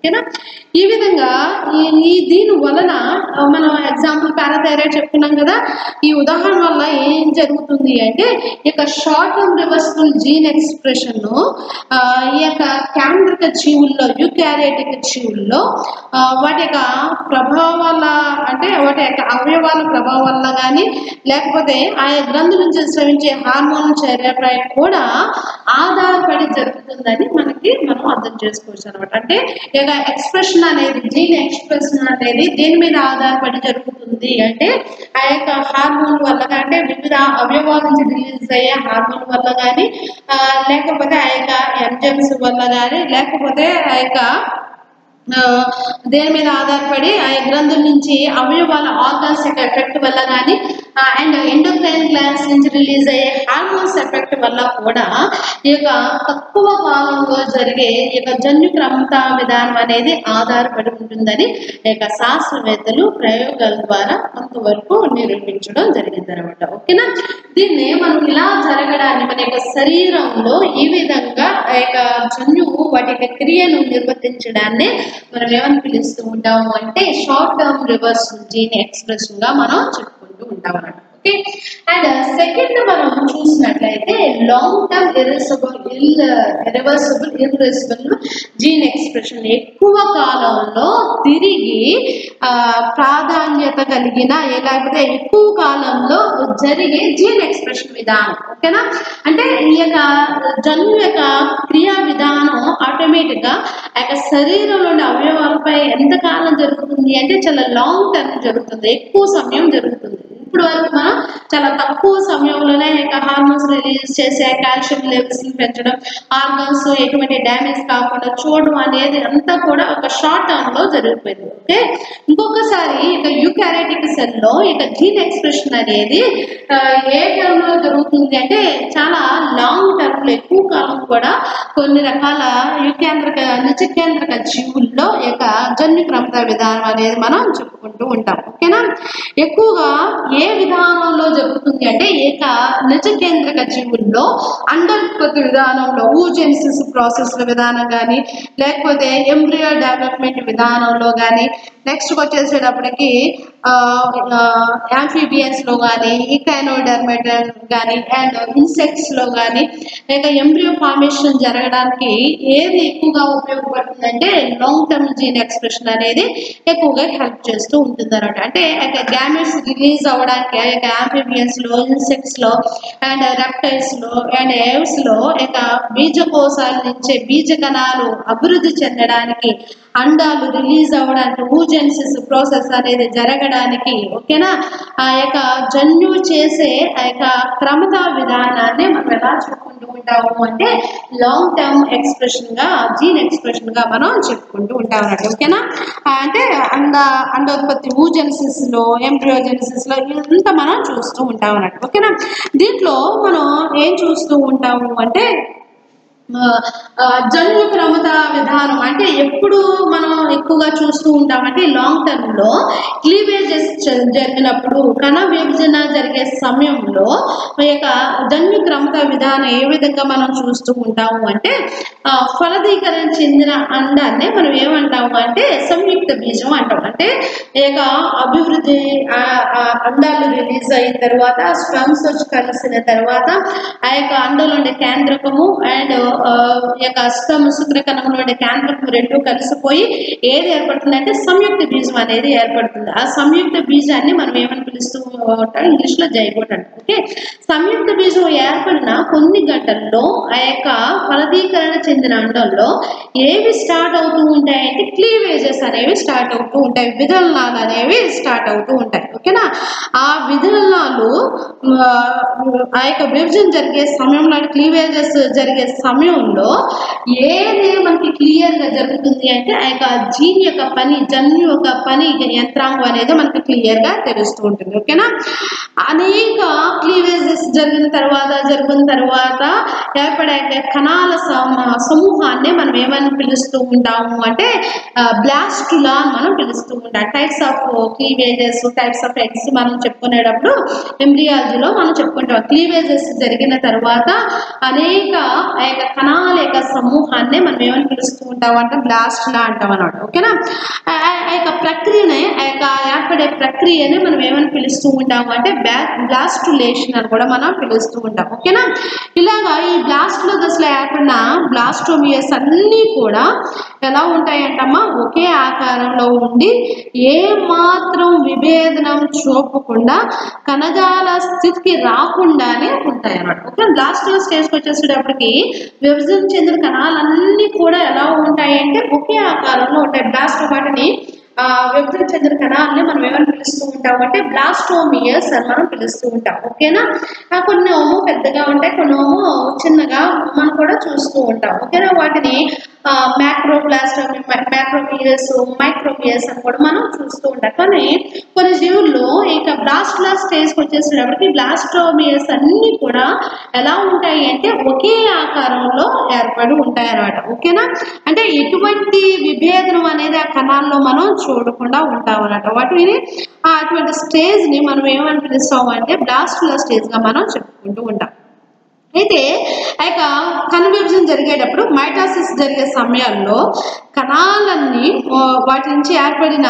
ఓకేనా ఈ విధంగా ఈ ఈ దీని వలన ఆ, మనం ఎగ్జాంపుల్ పారాథైరాయిడ్ చెప్పుకున్నాం కదా ఈ ఉదాహరణ వల్ల ఏం జరుగుతుంది అంటే ఈ యొక్క short term reversible gene expression ఈ యొక్క కేంద్రక జీవుల్లో యూకారియోటిక్ జీవుల్లో ఆ, వాటి యొక్క ప్రభావాల అంటే వాటి యొక్క అవయవాల ప్రభావం వల్ల కానీ లేకపోతే ఆయా గ్రంథుల నుంచి స్రవించే హార్మోన్ చర్యపై కూడా ఆధారపడి జరుగుతుందని మనకి మనం అర్థం చేసుకోవచ్చు అనమాట అంటే ఈ యొక్క ఎక్స్ప్రెషన్ అనేది జీన్ ఎక్స్ప్రెషన్ అనేది దేని మీద ఆధారపడి జరుగుతుంది అంటే ఆ యొక్క హార్మోన్ వల్ల కానీ అంటే వివిధ అవయవాల నుంచి రిలీజ్ అయ్యే హార్మోన్ వల్ల కానీ లేకపోతే ఆ యొక్క ఎంజమ్స్ వల్ల కానీ లేకపోతే ఆ యొక్క ఆ, దేని మీద ఆధారపడి ఆ గ్రంథుల నుంచి అవయవాల ఆర్గాన్స్ యొక్క ఎఫెక్ట్ వల్ల కానీ అండ్ ఎండోక్రైన్ గ్లాన్స్ నుంచి రిలీజ్ అయ్యే హార్మోన్స్ ఎఫెక్ట్ వల్ల కూడా ఈ యొక్క తక్కువ కాలంలో జరిగే ఈ యొక్క జన్యు క్రమత విధానం అనేది ఆధారపడి ఉంటుందని ఈ యొక్క శాస్త్రవేత్తలు ప్రయోగాల ద్వారా కొంతవరకు నిరూపించడం జరిగింది అనమాట ఓకేనా దీన్ని మనం ఇలా జరగడాన్ని మన యొక్క శరీరంలో ఈ విధంగా ఆ యొక్క జన్యువు వాటి యొక్క క్రియను నిర్వర్తించడాన్ని మనం ఏమని పిలుస్తూ ఉంటాము అంటే short term reverse gene expression గా మనం చెప్పుకుంటూ ఉంటాం అన్నమాట ఓకే అండ్ సెకండ్ మనం చూసినట్లయితే long term irreversible ill reversible irreversible gene expression ఎక్కువ కాలంలో తిరిగి ఆ, ప్రాధాన్యత కలిగిన ఏ- లేకపోతే ఎక్కువ కాలంలో జరిగే జీన్ ఎక్స్ప్రెషన్ విధానం ఓకేనా అంటే ఈ యొక్క జన్యు యొక్క క్రియా విధానం ఆటోమేటిక్ గా ఆ యొక్క శరీరంలోని అవయవాలపై ఎంత కాలం జరుగుతుంది అంటే చాలా లాంగ్ టర్మ్ జరుగుతుంది ఎక్కువ సమయం జరుగుతుంది ఇప్పుడు వరకు మనం చాలా తక్కువ సమయంలోనే ఈ యొక్క హార్మోన్స్ రిలీజ్ చేసే కాల్షియం లెవెల్స్ పెంచడం ఆర్గన్స్ ఎటువంటి డ్యామేజ్ కాకుండా చూడడం అనేది అంతా కూడా ఒక షార్ట్ టర్మ్ లో జరిగిపోయింది ఓకే ఇంకొకసారి ఇక యూకారియోటిక్ సెల్ లో ఇక జీన్ ఎక్స్ప్రెషన్ అనేది ఆ, ఏ టర్మ్ లో జరుగుతుంది అంటే చాలా లాంగ్ టర్మ్ లో ఎక్కువ కాలం కూడా కొన్ని రకాల యుకేంద్రక నిజకేంద్రక జీవుల్లో ఈ యొక్క జన్యు క్రమత విధానం అనేది మనం చెప్పుకుంటూ ఉంటాం ఓకేనా ఎక్కువగా ఏ విధానంలో జరుగుతుంది అంటే ఏక నిజ కేంద్రక జీవుల్లో అండోత్పత్తి విధానంలో ఊజెన్సిస్ ప్రాసెస్ విధానం కానీ లేకపోతే ఎంబ్రియో డెవలప్మెంట్ విధానంలో కానీ నెక్స్ట్ వచ్చేసేటప్పటికి యాంఫీబియన్స్ లో కానీ ఈకైనోడర్మెట్ కానీ అండ్ ఇన్సెక్ట్స్ లో కానీ లేక ఎంబ్రియో ఫార్మేషన్ జరగడానికి ఏది ఎక్కువగా ఉపయోగపడుతుందంటే లాంగ్ టర్మ్ జీన్ ఎక్స్ప్రెషన్ అనేది ఎక్కువగా హెల్ప్ చేస్తూ ఉంటుంది అనమాట అంటే గ్యామెట్స్ రిలీజ్ అవ్వడానికి ఆ యొక్క యాంఫీబియన్స్ లో ఇన్సెక్ట్స్ లో అండ్ రెప్టైల్స్ లో అండ్ ఏవ్స్ లో ఇక బీజకోశాల నుంచి బీజ కణాలు అభివృద్ధి చెందడానికి అండాలు రిలీజ్ అవ్వడానికి ఊజెన్సిస్ ప్రాసెస్ అనేది జరగడానికి ఓకేనా ఆ యొక్క జన్యు చేసే ఆ యొక్క క్రమత విధానాన్ని మనం ఎలా చెప్పుకుంటూ ఉంటాము అంటే లాంగ్ టర్మ్ ఎక్స్ప్రెషన్ గా జీన్ ఎక్స్ప్రెషన్ గా మనం చెప్పుకుంటూ ఉంటాం అన్నట్టు ఓకేనా ఆ, అంటే అండ అండోత్పత్తి ఊజెన్సిస్ లో ఎంబ్రియోజెన్సిస్ లో ఇదంతా మనం చూస్తూ ఉంటాం అన్నట్టు ఓకేనా దీంట్లో మనం ఏం చూస్తూ ఉంటాము అంటే ఆ, ఆ, జన్యు క్రమత విధానం అంటే ఎప్పుడు మనం ఎక్కువగా చూస్తూ ఉంటామంటే లాంగ్ టర్మ్ లో క్లీవేజెస్ జరిగినప్పుడు కణ విభజన జరిగే సమయంలో ఈ యొక్క జన్యు క్రమత విధానం ఏ విధంగా మనం చూస్తూ ఉంటాము అంటే ఆ, ఫలదీకరణ చెందిన అండాన్ని మనం ఏమంటాము అంటే సంయుక్త బీజం అంటాం అంటే ఈ యొక్క అభివృద్ధి ఆ, ఆ అండాలు రిలీజ్ అయిన తర్వాత స్పమ్స్ వచ్చి కలిసిన తర్వాత ఆ యొక్క అండంలో ఉండే కేంద్రకము అండ్ ఈ యొక్క స్పమ్ శుక్రకణంలో ఉండే కేంద్రకము రెండు కలిసిపోయి ఏది ఏర్పడుతుంది అంటే సంయుక్త బీజం అనేది ఏర్పడుతుంది ఆ సంయుక్త బీజాన్ని మనం ఏమని పిలుస్తూ ఉంటాం ఇంగ్లీష్ లో జైగోట్ అంటాం ఓకే సంయుక్త బీజం ఏర్పడిన కొన్ని గంటల్లో ఆ యొక్క ఫలదీకరణ చెందిన అండంలో ఏవి స్టార్ట్ అవుతూ ఉంటాయి అంటే క్లీవేజెస్ అనేవి స్టార్ట్ అవుతూ ఉంటాయి విధులనాలు అనేవి స్టార్ట్ అవుతూ ఉంటాయి ఓకేనా ఆ విధులనాలు ఆ, ఆ యొక్క విభజన జరిగే సమయంలో క్లీవేజెస్ జరిగే సమయంలో ఏది మనకి క్లియర్ గా జరుగుతుంది అంటే ఆ యొక్క జీన్ యొక్క పని జన్యు యొక్క పని యంత్రాంగం అనేది మనకి క్లియర్ గా తెలుస్తూ ఉంటుంది ఓకేనా అనేక క్లీవేజెస్ క్లీవేజెస్ జరిగిన తర్వాత జరిగిన తర్వాత ఏర్పడే కణాల సమ- సమూహాన్ని మనం ఏమని పిలుస్తూ ఉంటాము అంటే బ్లాస్టులా అని మనం పిలుస్తూ ఉంటాం types of cleavages types of eggs మనం చెప్పుకునేటప్పుడు ఎంబ్రియాలజీలో మనం చెప్పుకుంటాం క్లీవేజెస్ జరిగిన తర్వాత అనేక ఆ యొక్క కణాల యొక్క సమూహాన్ని మనం ఏమని పిలుస్తూ ఉంటాం అంటే బ్లాస్టులా అంటాం అన్నమాట ఓకేనా ఆ ఆ యొక్క ప్రక్రియనే ఆ యొక్క ఏర్పడే ప్రక్రియని మనం ఏమని పిలుస్తూ ఉంటాము అంటే బ్లా బ్లాస్టులేషన్ అని కూడా మనం పిలుస్తూ ఉంటాం ఓకేనా ఇలాగా ఈ బ్లాస్ట్లో దశలో ఏర్పడిన బ్లాస్టోమియస్ అన్నీ కూడా ఎలా ఉంటాయంటమ్మా ఒకే ఆకారంలో ఉండి ఏ మాత్రం విభేదనం చూపకుండా కణజాల స్థితికి రాకుండానే ఉంటాయి అన్నమాట ఓకే బ్లాస్ట్ స్టేజ్కి వచ్చేసేటప్పటికి విభజన చెందిన కణాలన్నీ కూడా ఎలా ఉంటాయి అంటే ఒకే ఆకారంలో ఉంటాయి బ్లాస్ట్ వాటిని ఆ విభజన చెందిన కణాలని మనం ఏమని పిలుస్తూ ఉంటాం అంటే బ్లాస్టోమియస్ అని మనం పిలుస్తూ ఉంటాం ఓకేనా ఆ కొన్ని ఏమో పెద్దగా ఉంటాయి కొన్ని ఏమో చిన్నగా మనం కూడా చూస్తూ ఉంటాం ఓకేనా వాటిని మ్యాక్రోప్లాస్టోమి మ్యాక్రోమియస్ మైక్రోమియస్ అని కూడా మనం చూస్తూ ఉంటాం కానీ కొన్ని జీవుల్లో ఇక బ్లాస్ట్లా స్టేజ్కి వచ్చేసేటప్పటికి బ్లాస్టోమియస్ అన్నీ కూడా ఎలా ఉంటాయి అంటే ఒకే ఆకారంలో ఏర్పడి ఉంటాయి అన్నమాట ఓకేనా అంటే ఎటువంటి విభేదనం అనేది ఆ కణాల్లో మనం చూడకుండా ఉంటాం అన్నమాట వాటిని ఆ అటువంటి స్టేజ్ని మనం ఏమని పిలుస్తాం అంటే బ్లాస్టుల స్టేజ్గా మనం చెప్పుకుంటూ ఉంటాం అయితే ఆ యొక్క కణ విభజన జరిగేటప్పుడు మైటాసిస్ జరిగే సమయాల్లో కణాలన్నీ ఆ, వాటి నుంచి ఏర్పడిన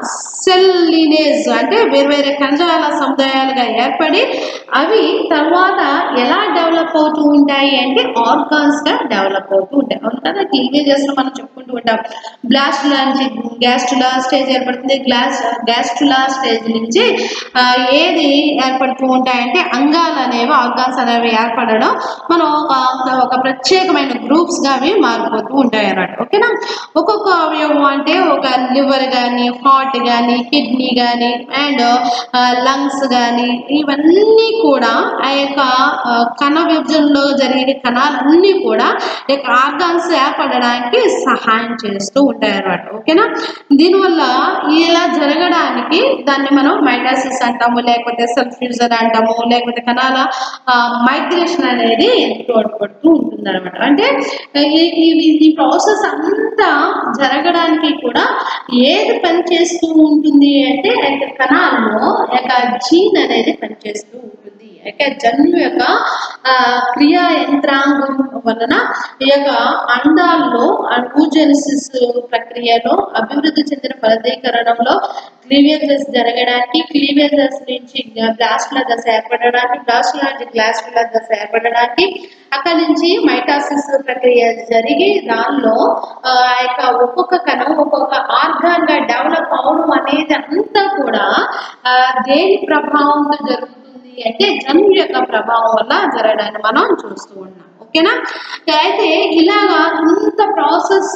సెల్ లీనేజ్ అంటే వేరు వేరే కణజాల సముదాయాలుగా ఏర్పడి అవి తర్వాత ఎలా డెవలప్ అవుతూ ఉంటాయి అంటే ఆర్గాన్స్ గా డెవలప్ అవుతూ ఉంటాయి అవును కదా క్లీవేజెస్ లో మనం చెప్పుకుంటూ ఉంటాం బ్లాస్టులా నుంచి గ్యాస్టులా స్టేజ్ ఏర్పడుతుంది గ్లాస్ గ్యాస్టులా స్టేజ్ నుంచి ఆ, ఏది ఏర్పడుతూ ఉంటాయంటే అంగాలు అనేవి ఆర్గాన్స్ అనేవి ఏర్పడడం మనం ఒక ఒక ప్రత్యేకమైన గ్రూప్స్ గా అవి మారిపోతూ ఉంటాయి అన్నమాట ఓకేనా ఒక్కొక్క అవయవం అంటే ఒక లివర్ కానీ హార్ట్ కానీ కిడ్నీ కానీ అండ్ లంగ్స్ కానీ ఇవన్నీ కూడా ఆ యొక్క ఆ, కణ విభజనలో జరిగే కణాలన్నీ కూడా ఈ యొక్క ఆర్గాన్స్ ఏర్పడడానికి సహాయం చేస్తూ ఉంటాయి అన్నమాట ఓకేనా దీనివల్ల ఇలా జరగడానికి దాన్ని మనం మైటాసిస్ అంటాము లేకపోతే సెల్ఫ్ ఫ్యూజన్ అంటాము లేకపోతే కణాల మైగ్రేషన్ అనేది తోడ్పడుతూ ఉంటుంది అనమాట అంటే ఈ- ఈ- ఈ ప్రాసెస్ అంతా జరగడానికి కూడా ఏది పనిచేస్తూ ఉంటుంది అంటే ఆ యొక్క కణాలలో ఆ యొక్క జీన్ అనేది పనిచేస్తూ ఉంటుంది ఆ యొక్క జన్యు యొక్క ఆ, క్రియా యంత్రాంగం వలన ఈ యొక్క అండాల్లో ఊజెనిసిస్ ప్రక్రియలో అభివృద్ధి చెందిన ఫలదీకరణంలో క్లీవేజెస్ జరగడానికి క్లీవేజెస్ నుంచి బ్లాస్టుల దశ ఏర్పడడానికి బ్లాస్టుల నుంచి గ్లాస్టుల దశ ఏర్పడడానికి అక్కడి నుంచి మైటాసిస్ ప్రక్రియ జరిగి దానిలో ఆ ఆ యొక్క ఒక్కొక్క కణం ఒక్కొక్క ఆర్గాన్ గా డెవలప్ అవడం అనేది అంతా కూడా ఆ, దేని ప్రభావంతో జరుగుతుంది అంటే జన్యు యొక్క ప్రభావం వల్ల జరగడాన్ని మనం చూస్తూ ఉన్నాం ఓకేనా అయితే ఇలాగా ఇంత ప్రాసెస్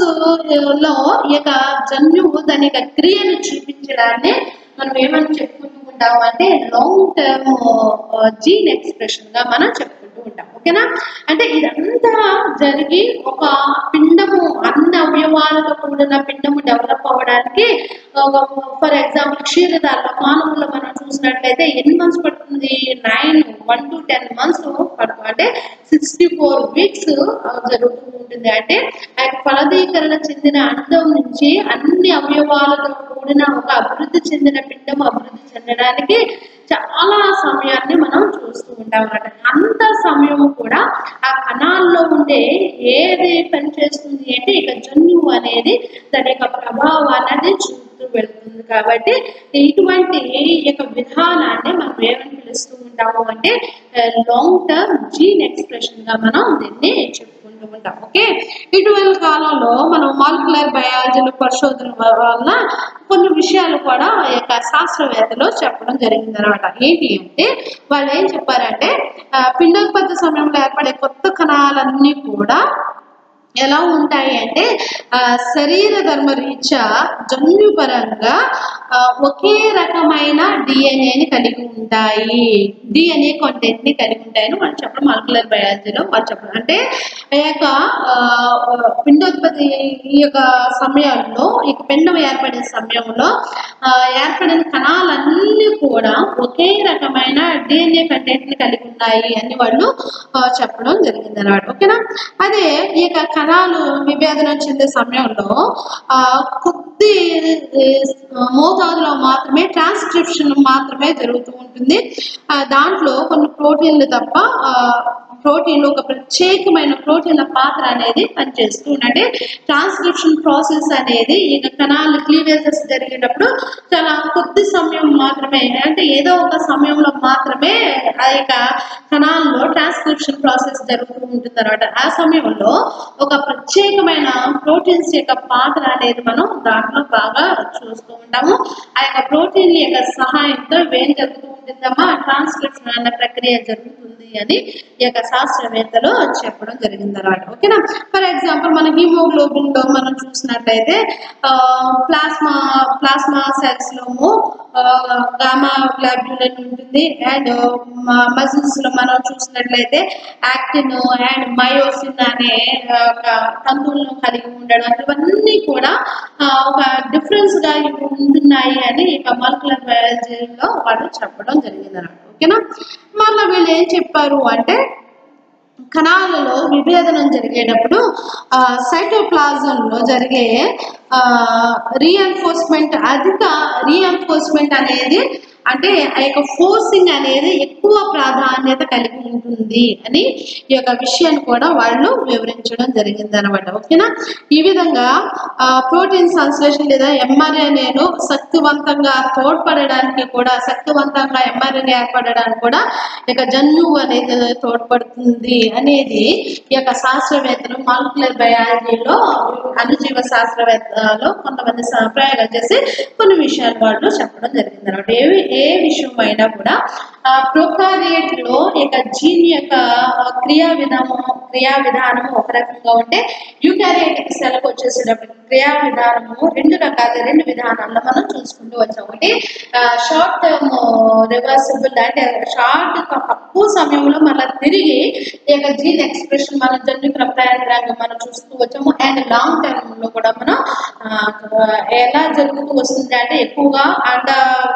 లో ఈ యొక్క జన్యువు దాని యొక్క క్రియను చూపించడాన్ని మనం ఏమని చెప్పుకుంటూ ఉంటాం అంటే లాంగ్ టర్మ్ జీన్ ఎక్స్ప్రెషన్ గా మనం చెప్పుకుంటూ ఉంటాం ఓకేనా అంటే ఇదంతా జరిగి ఒక పిండము అన్ని అవయవాలతో కూడిన పిండము డెవలప్ అవ్వడానికి ఫర్ ఎగ్జాంపుల్ క్షీరదాల్లో మానవుల్లో మనం చూసినట్లయితే ఎన్ని మంత్స్ పడుతుంది nine one to ten months పడుతుంది అంటే సిక్స్టీ ఫోర్ వీక్స్ జరుగుతూ ఉంటుంది అంటే ఆ యొక్క ఫలదీకరణ చెందిన అండం నుంచి అన్ని అవయవాలతో కూడిన ఒక అభివృద్ధి చెందిన పిండం అభివృద్ధి చెందడానికి చాలా సమయాన్ని మనం చూస్తూ ఉంటాం అన్నమాట అంత సమయం కూడా ఆ కణాల్లో ఉండే ఏది పనిచేస్తుంది అంటే ఇక జన్యువు అనేది దాని యొక్క ప్రభావాన్ని అనేది చూపుతూ వెళ్తుంది కాబట్టి ఇటువంటి ఈ యొక్క విధానాన్ని మనం ఏమని పిలుస్తూ ఉంటాము అంటే లాంగ్ టర్మ్ జీన్ ఎక్స్ప్రెషన్ గా మనం దీన్ని చెప్పుకుంటూ ఉంటాం ఓకే ఇటీవల కాలంలో మనం మాలిక్యులర్ బయాలజీలో పరిశోధన వలన కొన్ని విషయాలు కూడా ఆ యొక్క శాస్త్రవేత్తలు చెప్పడం జరిగింది అనమాట ఏంటి అంటే వాళ్ళు ఏం చెప్పారంటే ఆ, పిండోత్పత్తి సమయంలో ఏర్పడే కొత్త కణాలన్నీ కూడా ఎలా ఉంటాయి అంటే ఆ, శరీర ధర్మ రీత్యా జన్యుపరంగా ఆ, ఒకే రకమైన డిఎన్ఏని కలిగి ఉంటాయి డిఎన్ఏ కంటెంట్ ని కలిగి ఉంటాయని వాళ్ళు చెప్పడం మాలిక్యులర్ బయాలజీలో వాళ్ళు చెప్పడం అంటే ఆ యొక్క ఆ, పిండోత్పత్తి ఈ యొక్క సమయంలో ఈ పిండం ఏర్పడే సమయంలో ఆ, ఏర్పడిన కణాలన్నీ కూడా ఒకే రకమైన డిఎన్ఏ కంటెంట్ ని కలిగి ఉన్నాయి అని వాళ్ళు ఆ, చెప్పడం జరిగింది అన్నమాట ఓకేనా అదే ఈ యొక్క కణాలు విభేదనం చెందే సమయంలో ఆ, కొద్ది ఆ, మోతాదులో మాత్రమే ట్రాన్స్క్రిప్షన్ మాత్రమే జరుగుతూ ఉంటుంది ఆ, దాంట్లో కొన్ని ప్రోటీన్లు తప్ప ఆ, ప్రోటీన్లు ఒక ప్రత్యేకమైన ప్రోటీన్ల పాత్ర అనేది పనిచేస్తూ ఉండండి ట్రాన్స్క్రిప్షన్ ప్రాసెస్ అనేది ఈ కణాలు క్లీవేజెస్ జరిగేటప్పుడు చాలా కొద్ది సమయం మాత్రమే అంటే ఏదో ఒక సమయంలో మాత్రమే ఆ యొక్క కణాల్లో ట్రాన్స్క్రిప్షన్ ప్రాసెస్ జరుగుతూ ఉంటుంది అనమాట ఆ సమయంలో ఒక ప్రత్యేకమైన ప్రోటీన్స్ యొక్క పాత్ర అనేది మనం దాంట్లో బాగా చూస్తూ ఉంటాము ఆ యొక్క ప్రోటీన్ యొక్క సహాయంతో ఇవేం జరుగుతూ ఉంటుందమ్మా ట్రాన్స్క్రిప్షన్ అన్న ప్రక్రియ జరుగుతుంది అని ఈ యొక్క శాస్త్రవేత్తలు చెప్పడం జరిగింది అనమాట ఓకేనా ఫర్ ఎగ్జాంపుల్ మన హీమోగ్లోబిన్ లో మనం చూసినట్లయితే ప్లాస్మా ప్లాస్మా సెల్స్ లోము గామా గ్లాబ్యులన్ ఉంటుంది అండ్ మజిల్స్ లో మనం చూసినట్లయితే యాక్టిన్ అండ్ మయోసిన్ అనే ఆ, ఒక తంతువులను కలిగి ఉండడం ఇవన్నీ కూడా ఆ, ఒక డిఫరెన్స్ గా ఇవి ఉంటున్నాయి అని ఇక మాలిక్యులర్ బయాలజీలో వాళ్ళు చెప్పడం జరిగింది అన్నమాట ఓకేనా మళ్ళీ వీళ్ళు ఏం చెప్పారు అంటే కణాలలో విభేదనం జరిగేటప్పుడు సైటోప్లాజంలో జరిగే రీఎన్ఫోర్స్మెంట్ అధిక రీఎన్ఫోర్స్మెంట్ అనేది అంటే ఆ యొక్క ఫోర్సింగ్ అనేది ఎక్కువ ప్రాధాన్యత కలిగి ఉంటుంది అని ఈ యొక్క విషయాన్ని కూడా వాళ్ళు వివరించడం జరిగింది అనమాట ఓకేనా ఈ విధంగా ప్రోటీన్ సంశ్లేషణ లేదా ఎంఆర్ఎన్ఏను శక్తివంతంగా తోడ్పడడానికి కూడా శక్తివంతంగా ఎంఆర్ఎన్ఏ ఏర్పడడానికి కూడా ఈ యొక్క జన్యువు అనేది తోడ్పడుతుంది అనేది ఈ యొక్క శాస్త్రవేత్తలు మాలిక్యులర్ బయాలజీలో అణుజీవ శాస్త్రవేత్తలో కొంతమంది స- ప్రయోగాలు చేసి కొన్ని విషయాలు వాళ్ళు చెప్పడం జరిగింది అనమాట ఏ ఏ విషయం అయినా కూడా ప్రొకారియేట్ లో ఈ యొక్క జీన్ యొక్క ఆ, క్రియా విధానం క్రియా విధానము ఒక రకంగా ఉంటే యూకారియేటిక్ సెల్కి వచ్చేసేటప్పుడు క్రియా విధానము రెండు రకాల రెండు విధానాల్లో మనం చూసుకుంటూ వచ్చాం ఒకటి షార్ట్ టర్మ్ రివర్సిబుల్ అంటే షార్ట్ తక్కువ సమయంలో మళ్ళీ తిరిగి ఈ యొక్క జీన్ ఎక్స్ప్రెషన్ మన జన్యు ప్రప్రయంగా మనం చూస్తూ వచ్చాము అండ్ లాంగ్ టర్మ్ లో కూడా మనం ఆ, ఎలా జరుగుతూ వస్తుంది అంటే ఎక్కువగా అండ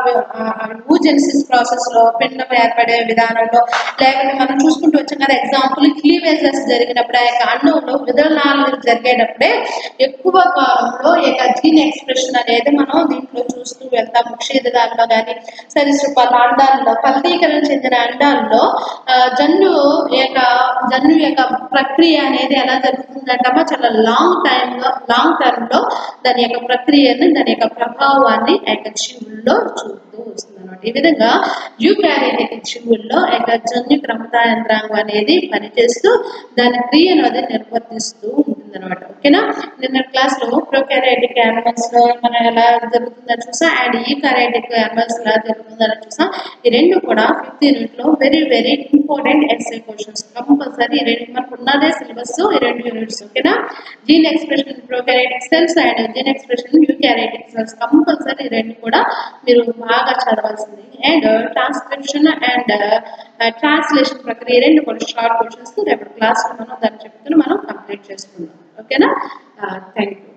ఊజెన్సిస్ ప్రాసెస్ లో పిండం ఏర్పడే విధానంలో లేకపోతే మనం చూసుకుంటూ వచ్చాం కదా ఎగ్జాంపుల్ క్లీవేజెస్ జరిగినప్పుడు ఆ యొక్క అండంలో విధానాలు జరిగేటప్పుడే ఎక్కువ కాలంలో ఈ యొక్క జీన్ ఎక్స్ప్రెషన్ అనేది మనం దీంట్లో చూస్తూ వెళ్తాము క్షీరదాల్లో కానీ సరీసృపాల అండాల్లో ఫలదీకరణ చెందిన అండాల్లో ఆ, జన్యు యొక్క జన్యు యొక్క ప్రక్రియ అనేది ఎలా జరుగుతుందంటమ్మా చాలా లాంగ్ టైమ్ లో లాంగ్ టర్మ్ లో దాని యొక్క ప్రక్రియని దాని యొక్క ప్రభావాన్ని ఆ యొక్క జీవుల్లో చూస్తూ వస్తుంది అనమాట ఈ విధంగా యూకారియోటిక్ జీవుల్లో ఆ యొక్క జన్యు క్రమతా యంత్రాంగం అనేది పనిచేస్తూ దాని క్రియను అది నిర్వర్తిస్తూ ఉంటుంది అనమాట ఓకేనా నిన్న క్లాస్ లో ప్రొకారియోటిక్ యానిమల్స్ లో మనం ఎలా జరుగుతుందని చూసా అండ్ ఈ కార్యోటిక్ యానిమల్స్ ఎలా జరుగుతుందని చూసా ఈ రెండు కూడా ఫిఫ్త్ యూనిట్ లో very very important SA questions compulsory ఈ రెండు మనకు ఉన్నదే సిలబస్ ఈ రెండు యూనిట్స్ ఓకేనా gene expression prokaryotic cells and gene expression eukaryotic cells compulsory ఈ రెండు కూడా మీరు బాగా చదవాల్సింది అండ్ ట్రాన్స్క్రిప్షన్ అండ్ ట్రాన్స్లేషన్ ప్రక్రియ రెండు కూడా షార్ట్ క్వశ్చన్స్ రేపు క్లాస్ లో మనం దాన్ని చెప్తున్నా మనం కంప్లీట్ చేసుకుందాం ఓకేనా థ్యాంక్ యూ